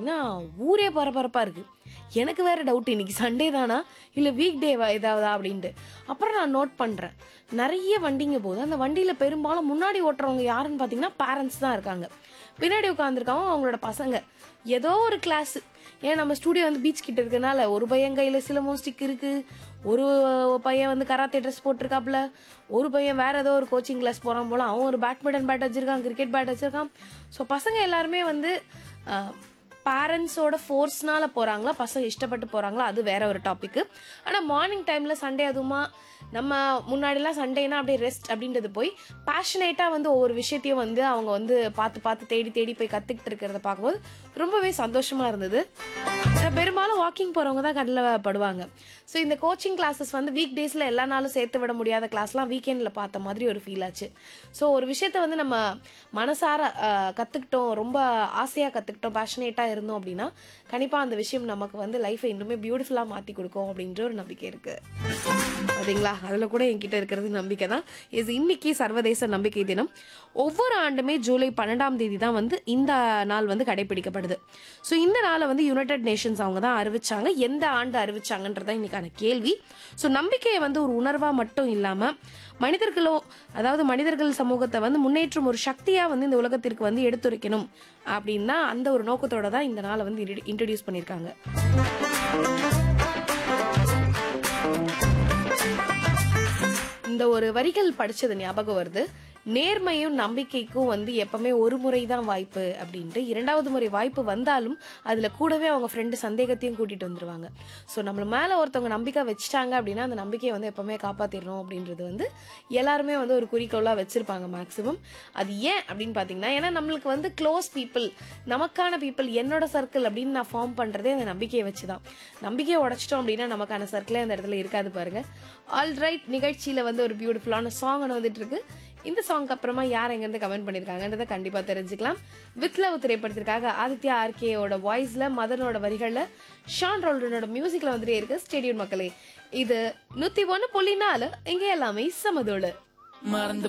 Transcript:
பார்த்தீங்கன்னா ஊரே பரபரப்பாக இருக்குது எனக்கு வேற டவுட் இன்னைக்கு சண்டே தானா இல்லை வீக் டேவா ஏதாவதா அப்படின்ட்டு அப்புறம் நான் நோட் பண்ணுறேன் நிறைய வண்டிங்க போகுது அந்த வண்டியில் பெரும்பாலும் முன்னாடி ஓட்டுறவங்க யாருன்னு பார்த்தீங்கன்னா பேரண்ட்ஸ் தான் இருக்காங்க பின்னாடி உட்காந்துருக்கவங்க அவங்களோட பசங்க ஏதோ ஒரு கிளாஸ் ஏன் நம்ம ஸ்டூடியோ வந்து பீச் கிட்ட இருக்கனால ஒரு பையன் கையில் சிலம்பம் ஸ்டிக் இருக்கு ஒரு பையன் வந்து கராத்தே ட்ரெஸ் போட்டிருக்காப்புல ஒரு பையன் வேற ஏதோ ஒரு கோச்சிங் கிளாஸ் போறான் போல அவன் ஒரு பேட்மிண்டன் பேட் வச்சிருக்கான் கிரிக்கெட் பேட் வச்சிருக்கான் ஸோ பசங்க எல்லாருமே வந்து பேரண்ட்ஸோட ஃபோர்ஸ்னால போகிறாங்களா பசங்க இஷ்டப்பட்டு போகிறாங்களா அது வேற ஒரு டாபிக் ஆனால் மார்னிங் டைமில் சண்டே அதுவுமா நம்ம முன்னாடிலாம் சண்டேனா அப்படியே ரெஸ்ட் அப்படின்றது போய் பேஷனேட்டாக வந்து ஒவ்வொரு விஷயத்தையும் வந்து அவங்க வந்து பார்த்து பார்த்து தேடி தேடி போய் கற்றுக்கிட்டு இருக்கிறத பார்க்கும்போது ரொம்பவே சந்தோஷமாக இருந்தது அஹ் பெரும்பாலும் வாக்கிங் போகிறவங்க தான் கண்ணில் படுவாங்க ஸோ இந்த கோச்சிங் கிளாஸஸ் வந்து வீக் டேஸில் எல்லா நாளும் சேர்த்து விட முடியாத கிளாஸ்லாம் வீக்கெண்டில் பார்த்த மாதிரி ஒரு ஃபீல் ஆச்சு ஸோ ஒரு விஷயத்த வந்து நம்ம மனசார அஹ், கத்துக்கிட்டோம் ரொம்ப ஆசையாக கற்றுக்கிட்டோம் பேஷனேட்டாக இருந்தோம் அப்படின்னா கண்டிப்பாக அந்த விஷயம் நமக்கு வந்து லைஃப்பை இன்னுமே பியூட்டிஃபுல்லாக மாற்றி கொடுக்கும் அப்படின்ற ஒரு நம்பிக்கை இருக்குது பார்த்தீங்களா அதில் கூட என்கிட்ட இருக்கிறது நம்பிக்கை தான் இது இன்னைக்கு சர்வதேச நம்பிக்கை தினம் ஒவ்வொரு ஆண்டுமே ஜூலை பன்னெண்டாம் தேதி தான் வந்து இந்த நாள் வந்து கடைபிடிக்கப்படுது ஸோ இந்த நாளை வந்து யுனைடெட் நேஷன்ஸ் அவங்க தான் அறிவிச்சாங்க எந்த ஆண்டு அறிவிச்சாங்கன்றதான் இன்னைக்கான கேள்வி ஸோ நம்பிக்கையை வந்து ஒரு உணர்வாக மட்டும் இல்லாமல் மனிதர்களோ அதாவது மனிதர்கள் சமூகத்தை வந்து முன்னேற்றும் ஒரு சக்தியாக வந்து இந்த உலகத்திற்கு வந்து எடுத்துரைக்கணும் அப்படின்னா அந்த ஒரு நோக்கத்தோட தான் இந்த நாளை வந்து இன்ட்ரடியூஸ் பண்ணியிருக்காங்க இந்த ஒரு வரிகள் படிச்சது ஞாபகம் வருது நேர்மையும் நம்பிக்கைக்கும் வந்து எப்பவுமே ஒரு முறை தான் வாய்ப்பு அப்படின்ட்டு இரண்டாவது முறை வாய்ப்பு வந்தாலும் அதுல கூடவே அவங்க ஃப்ரெண்டு சந்தேகத்தையும் கூட்டிட்டு வந்துருவாங்க ஸோ நம்ம மேல ஒருத்தவங்க நம்பிக்கை வச்சுட்டாங்க அப்படின்னா அந்த நம்பிக்கையை வந்து எப்பவுமே காப்பாத்திடணும் அப்படின்றது வந்து எல்லாருமே வந்து ஒரு குறிக்கோளா வச்சிருப்பாங்க மேக்சிமம் அது ஏன் அப்படின்னு பாத்தீங்கன்னா ஏன்னா நம்மளுக்கு வந்து க்ளோஸ் பீப்புள் நமக்கான பீப்புள் என்னோட சர்க்கிள் அப்படின்னு நான் ஃபார்ம் பண்றதே அந்த நம்பிக்கையை வச்சுதான் நம்பிக்கையை உடைச்சிட்டோம் அப்படின்னா நமக்கான சர்க்கிளே அந்த இடத்துல இருக்காது பாருங்க ஆல் ரைட் நிகழ்ச்சியில வந்து ஒரு பியூட்டிஃபுல்லான சாங் வந்துட்டு இருக்கு இந்த சாங்க்கு அப்புறமா யார் எங்கேருந்து கமெண்ட் பண்ணியிருக்காங்கன்றதை கண்டிப்பா தெரிஞ்சுக்கலாம் வித் லவ் திரைப்படத்திற்காக ஆதித்யா ஆர்கேயோட வாய்ஸ்ல மதனோட வரிகள்ல ஷான் ரோல்டனோட மியூசிக்ல வந்துட்டே இருக்கு ஸ்டேடியம் மக்களே இது நூத்தி ஒன்னு புள்ளி நாலு இங்க எல்லாமே சமதோடு மறந்து